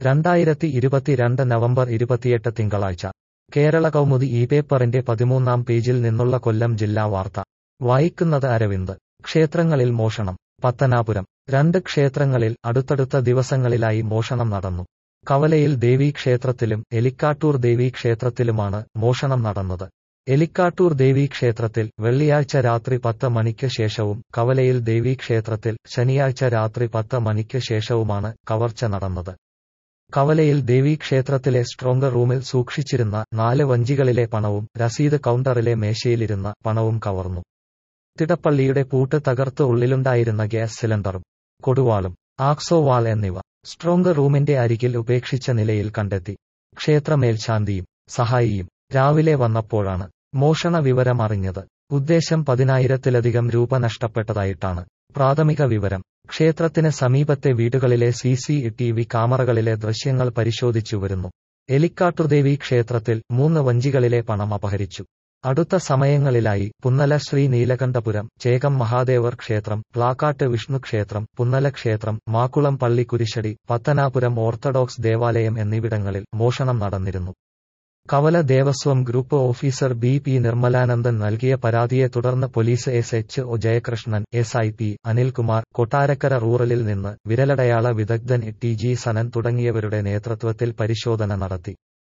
രണ്ടായിരത്തി ഇരുപത്തിരണ്ട് നവംബർ ഇരുപത്തിയെട്ട് തിങ്കളാഴ്ച കേരള കൗമുദി ഈ പേപ്പറിന്റെ പതിമൂന്നാം പേജിൽ നിന്നുള്ള കൊല്ലം ജില്ലാ വാർത്ത വായിക്കുന്നത് അരവിന്ദ് ക്ഷേത്രങ്ങളിൽ മോഷണം പത്തനാപുരം രണ്ട് ക്ഷേത്രങ്ങളിൽ അടുത്തടുത്ത ദിവസങ്ങളിലായി മോഷണം നടന്നു കവലയിൽ ദേവീക്ഷേത്രത്തിലും എലിക്കാട്ടൂർ ദേവീക്ഷേത്രത്തിലുമാണ് മോഷണം നടന്നത് എലിക്കാട്ടൂർ ദേവീക്ഷേത്രത്തിൽ വെള്ളിയാഴ്ച രാത്രി പത്ത് മണിക്ക് ശേഷവും കവലയിൽ ദേവീക്ഷേത്രത്തിൽ ശനിയാഴ്ച രാത്രി പത്ത് മണിക്ക് ശേഷവുമാണ് കവർച്ച നടന്നത് കവലയിൽ ദേവീക്ഷേത്രത്തിലെ സ്ട്രോങ് റൂമിൽ സൂക്ഷിച്ചിരുന്ന നാല് വഞ്ചികളിലെ പണവും രസീത് കൗണ്ടറിലെ മേശയിലിരുന്ന പണവും കവർന്നു തിടപ്പള്ളിയുടെ പൂട്ട് തകർത്ത് ഉള്ളിലുണ്ടായിരുന്ന ഗ്യാസ് സിലിണ്ടറും കൊടുവാളും ആക്സോ വാൾ എന്നിവ സ്ട്രോങ് റൂമിന്റെ അരികിൽ ഉപേക്ഷിച്ച നിലയിൽ കണ്ടെത്തി ക്ഷേത്രമേൽശാന്തിയും സഹായിയും രാവിലെ വന്നപ്പോഴാണ് മോഷണ വിവരം അറിഞ്ഞത് ഉദ്ദേശം പതിനായിരത്തിലധികം രൂപ നഷ്ടപ്പെട്ടതായിട്ടാണ് പ്രാഥമിക വിവരം ക്ഷേത്രത്തിന് സമീപത്തെ വീടുകളിലെ സി സി ടി വി ക്യാമറകളിലെ ദൃശ്യങ്ങൾ പരിശോധിച്ചു വരുന്നു എലിക്കാട്ടുദേവി ക്ഷേത്രത്തിൽ മൂന്ന് വഞ്ചികളിലെ പണം അപഹരിച്ചു അടുത്ത സമയങ്ങളിലായി പുന്നല ശ്രീ നീലകണ്ഠപുരം ചേകം മഹാദേവർ ക്ഷേത്രം പ്ലാക്കാട്ട് വിഷ്ണു ക്ഷേത്രം പുന്നല ക്ഷേത്രം മാക്കുളം പള്ളി കുരിശടി പത്തനാപുരം ഓർത്തഡോക്സ് ദേവാലയം എന്നിവിടങ്ങളിൽ മോഷണം നടന്നിരുന്നു കവല ദേവസ്വം group officer B P Nirmalanandan നൽകിയ പരാതിയെ തുടർന്ന് police S H O Jayakrishnan S I P Anilkumar Kottarakkara റൂറലിൽ നിന്ന് വിരലടയാള വിദഗ്ധൻ ടി ജി സനൻ തുടങ്ങിയവരുടെ നേതൃത്വത്തിൽ പരിശോധന നടത്തി